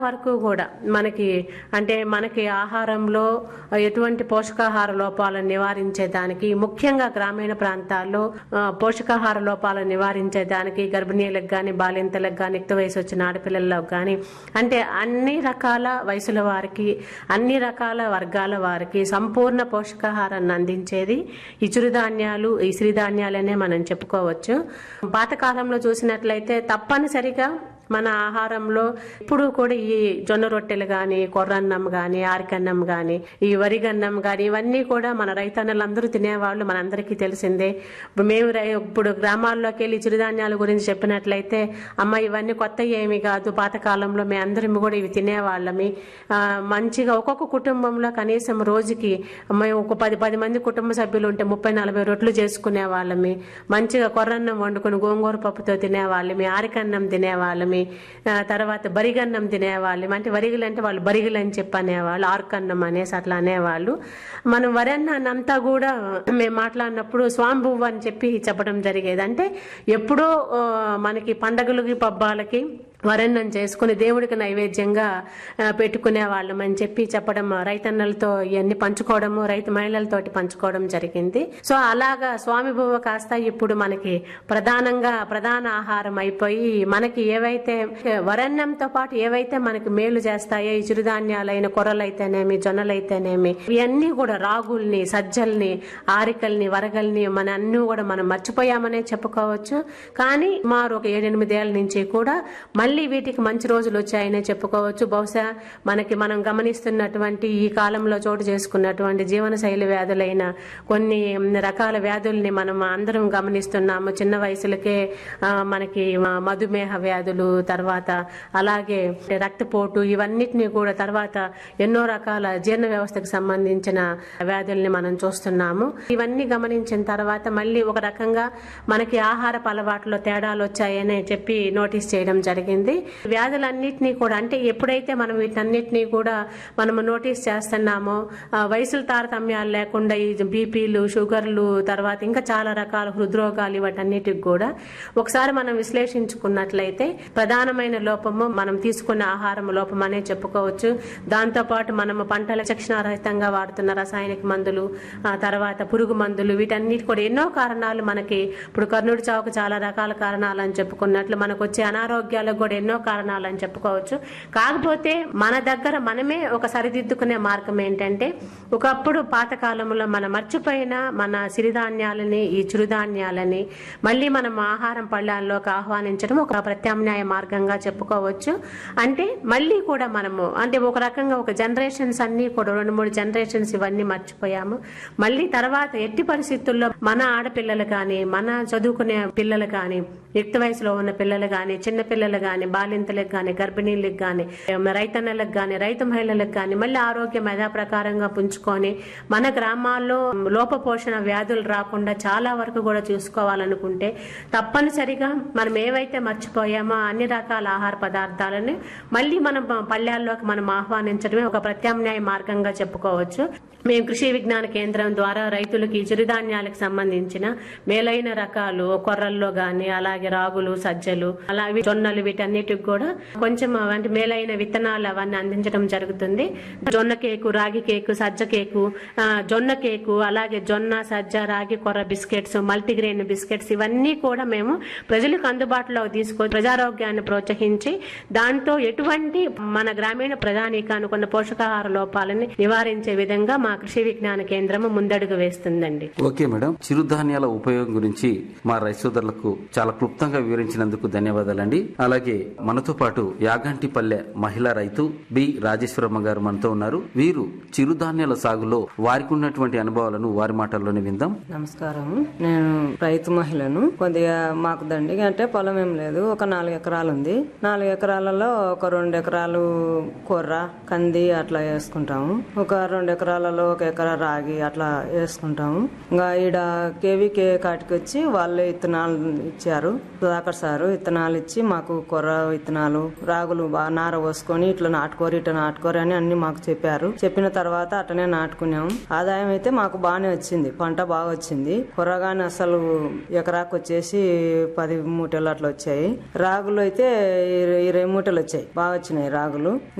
వరకు కూడా మనకి అంటే మనకి ఆహారంలో ఎటువంటి పోషకాహార లోపాలను నివారించే దానికి ముఖ్యంగా గ్రామీణ ప్రాంతాల్లో ఆ, పోషకాహార లోపాలను నివారించే దానికి గర్భిణీలకు కానీ బాలింతలకు కానీ యుక్త వయసు వచ్చిన ఆడపిల్లలకు కానీ అంటే అన్ని రకాల వయసుల వారికి అన్ని రకాల వర్గాల వారికి సంపూర్ణ పోషకాహారాన్ని అందించేది ఈ చిరుధాన్యాలు ఈ సిరిధాన్యాలనే మనం చెప్పుకోవచ్చు పాతకాలంలో చూసినట్లయితే తప్పనిసరిగా మన ఆహారంలో ఇప్పుడు కూడా ఈ జొన్న రొట్టెలు కానీ కొర్రన్నం కానీ ఆరికన్నం కానీ ఈ వరిగన్నం కానీ ఇవన్నీ కూడా మన రైతన్నలందరూ తినేవాళ్ళు మనందరికీ తెలిసిందే ఇప్పుడు మేము రై- ఇప్పుడు గ్రామాల్లోకి వెళ్ళి చిరుధాన్యాల గురించి చెప్పినట్లయితే అమ్మ ఇవన్నీ కొత్త ఏమి కాదు పాతకాలంలో మేము అందరం కూడా ఇవి తినేవాళ్ళమి ఆ, మంచిగా ఒక్కొక్క కుటుంబంలో కనీసం రోజుకి మేము ఒక పది పది మంది కుటుంబ సభ్యులు ఉంటే ముప్పై నలభై రొట్లు చేసుకునే వాళ్ళమి మంచిగా కొర్రన్నం వండుకొని గోంగూర పప్పుతో తినేవాళ్ళమి ఆరికన్నం తినేవాళ్ళమి ఆ, తర్వాత బరిగన్నం తినేవాళ్ళం అంటే వరిగలు అంటే వాళ్ళు బరిగలు అని చెప్పి అనేవాళ్ళు ఆర్కన్నం అనేసి అట్లా అనేవాళ్ళు మనం వరన్నాన్ని అంతా కూడా మేము మాట్లాడినప్పుడు స్వాంబువ్వ అని చెప్పి చెప్పడం జరిగేది అంటే ఎప్పుడో ఆ, మనకి పండగలకి పబ్బాలకి వరన్నం చేసుకుని దేవుడికి నైవేద్యంగా ఆ, పెట్టుకునే వాళ్ళం అని చెప్పి చెప్పడం రైతన్నలతో ఇవన్నీ పంచుకోవడము రైతు మహిళలతోటి పంచుకోవడం జరిగింది సో అలాగా స్వామి భువ కాస్త ఇప్పుడు మనకి ప్రధానంగా ప్రధాన ఆహారం అయిపోయి మనకి ఏవైతే వరన్నంతో పాటు ఏవైతే మనకి మేలు చేస్తాయో ఈ చిరుధాన్యాలైన కొర్రలైతేనేమి జొన్నలైతేనేమి ఇవన్నీ కూడా రాగుల్ని సజ్జల్ని ఆరికల్ని వరగల్ని మన అన్ని కూడా మనం మర్చిపోయామనే చెప్పుకోవచ్చు కానీ సుమారు ఒక ఏడెనిమిదేళ్ల నుంచి కూడా మళ్ళీ వీటికి మంచి రోజులు వచ్చాయనే చెప్పుకోవచ్చు బహుశా మనకి మనం గమనిస్తున్నటువంటి ఈ కాలంలో చోటు చేసుకున్నటువంటి జీవనశైలి వ్యాధులైన కొన్ని రకాల వ్యాధుల్ని మనం అందరం గమనిస్తున్నాము చిన్న వయసులకే ఆ, మనకి ఆ, మధుమేహ వ్యాధులు తర్వాత అలాగే రక్తపోటు ఇవన్నిటిని కూడా తర్వాత ఎన్నో రకాల జీర్ణ వ్యవస్థకు సంబంధించిన వ్యాధుల్ని మనం చూస్తున్నాము ఇవన్నీ గమనించిన తర్వాత మళ్ళీ ఒక రకంగా మనకి ఆహారపు అలవాట్లో తేడాలు వచ్చాయని చెప్పి నోటీస్ చేయడం జరిగింది వ్యాధులన్నిటినీ కూడా అంటే ఎప్పుడైతే మనం వీటన్నిటినీ కూడా మనము నోటీస్ చేస్తున్నామో ఆ, వయసుల తారతమ్యాలు లేకుండా ఈ బీపీలు షుగర్లు తర్వాత ఇంకా చాలా రకాల హృద్రోగాలు వాటన్నిటికి కూడా ఒకసారి మనం విశ్లేషించుకున్నట్లయితే ప్రధానమైన లోపము మనం తీసుకున్న ఆహారం లోపం అనే చెప్పుకోవచ్చు దాంతో పాటు మనము పంటల శిక్షణారహితంగా వాడుతున్న రసాయనిక మందులు ఆ తర్వాత పురుగు మందులు వీటన్నిటి కూడా ఎన్నో కారణాలు మనకి ఇప్పుడు కర్ణుడి చావుకు చాలా రకాల కారణాలు అని చెప్పుకున్నట్లు మనకు వచ్చే అనారోగ్యాలకు కూడా ఎన్నో కారణాలు అని చెప్పుకోవచ్చు కాకపోతే మన దగ్గర మనమే ఒక సరిదిద్దుకునే మార్గం ఏంటంటే ఒకప్పుడు పాతకాలంలో మనం మర్చిపోయిన మన సిరిధాన్యాలని ఈ చిరుధాన్యాలని మళ్ళీ మనం ఆహారం పళ్ళాల్లోకి ఆహ్వానించడం ఒక ప్రత్యామ్నాయ మార్గంగా చెప్పుకోవచ్చు అంటే మళ్ళీ కూడా మనము అంటే ఒక రకంగా ఒక జనరేషన్స్ అన్ని కూడా రెండు మూడు జనరేషన్స్ ఇవన్నీ మర్చిపోయాము మళ్ళీ తర్వాత ఎట్టి పరిస్థితుల్లో మన ఆడపిల్లలు కానీ మన చదువుకునే పిల్లలు కానీ యుక్త వయసులో ఉన్న పిల్లలు కానీ చిన్న పిల్లలు కానీ బాలింతలకు కానీ గర్భిణీలకు కానీ రైతన్నలకు కానీ రైతు మహిళలకు కానీ మళ్ళీ ఆరోగ్యం యథా ప్రకారంగా పుంజుకొని మన గ్రామాల్లో లోపపోషణ వ్యాధులు రాకుండా చాలా వరకు కూడా చూసుకోవాలనుకుంటే తప్పనిసరిగా మనం ఏవైతే మర్చిపోయామో అన్ని రకాల ఆహార పదార్థాలని మళ్ళీ మనం పల్లెల్లోకి మనం ఆహ్వానించడమే ఒక ప్రత్యామ్నాయ మార్గంగా చెప్పుకోవచ్చు మేము కృషి విజ్ఞాన కేంద్రం ద్వారా రైతులకి ఈ చిరుధాన్యాలకు సంబంధించిన మేలైన రకాలు కొర్రల్లో గాని అలాగే రాగులు సజ్జలు అలాగే జొన్నలు వీటన్నిటికి కూడా కొంచెం అంటే మేలైన విత్తనాలు అవన్నీ అందించడం జరుగుతుంది జొన్న కేకు రాగి కేకు సజ్జ కేకు ఆ, జొన్న కేకు అలాగే జొన్న సజ్జ రాగి కొర్ర బిస్కెట్స్ మల్టీగ్రెయిన్ బిస్కెట్స్ ఇవన్నీ కూడా మేము ప్రజలకు అందుబాటులో తీసుకొని ప్రజారోగ్యాన్ని ప్రోత్సహించి దాంతో ఎటువంటి మన గ్రామీణ ప్రధానికి అనుకున్న పోషకాహార లోపాలని నివారించే విధంగా మా కృషి విజ్ఞాన కేంద్రము ముందడుగు వేస్తుందండి ఓకే మేడం చిరుధాన్యాల ఉపయోగం గురించి మా రైతు సోదరులకు చాలా క్లుప్తంగా వివరించినందుకు ధన్యవాదాలండి అలాగే మనతో పాటు యాగంటిపల్లె మహిళా రైతు బి రాజేశ్వరమ్మ గారు మనతో ఉన్నారు వీరు చిరుధాన్యాల సాగులో వారికి ఉన్నటువంటి అనుభవాలను వారి మాటల్లోనే విందాం నమస్కారం నేను రైతు మహిళను కొద్దిగా మాకు దండిగా అంటే పొలం ఏం లేదు ఒక నాలుగు ఎకరాలు ఉంది నాలుగు ఎకరాలలో ఒక రెండు ఎకరాలు కొర్ర కంది అట్లా వేసుకుంటాము ఒక రెండు ఎకరాలలో ఒక ఎకరా రాగి అట్లా వేసుకుంటాము ఇంకా ఈడ కేవీకే కాటికి వచ్చి వాళ్ళే విత్తనాలు ఇచ్చారు సుధాకర్ సారు విత్తనాలు ఇచ్చి మాకు కొర్ర కొర్ర విత్తనాలు రాగులు బాగా నార పోసుకొని ఇట్లా నాటుకోరు ఇట్లా నాటుకోరు అని అన్ని మాకు చెప్పారు చెప్పిన తర్వాత అట్లనే నాటుకున్నాం ఆదాయం అయితే మాకు బాగానే వచ్చింది పంట బాగా వచ్చింది కొర్రగానే అసలు ఎకరాకు వచ్చేసి పది మూటలు అట్లా వచ్చాయి రాగులు అయితే ఇరవై- ఇరవై మూటలు వచ్చాయి బాగా వచ్చినాయి రాగులు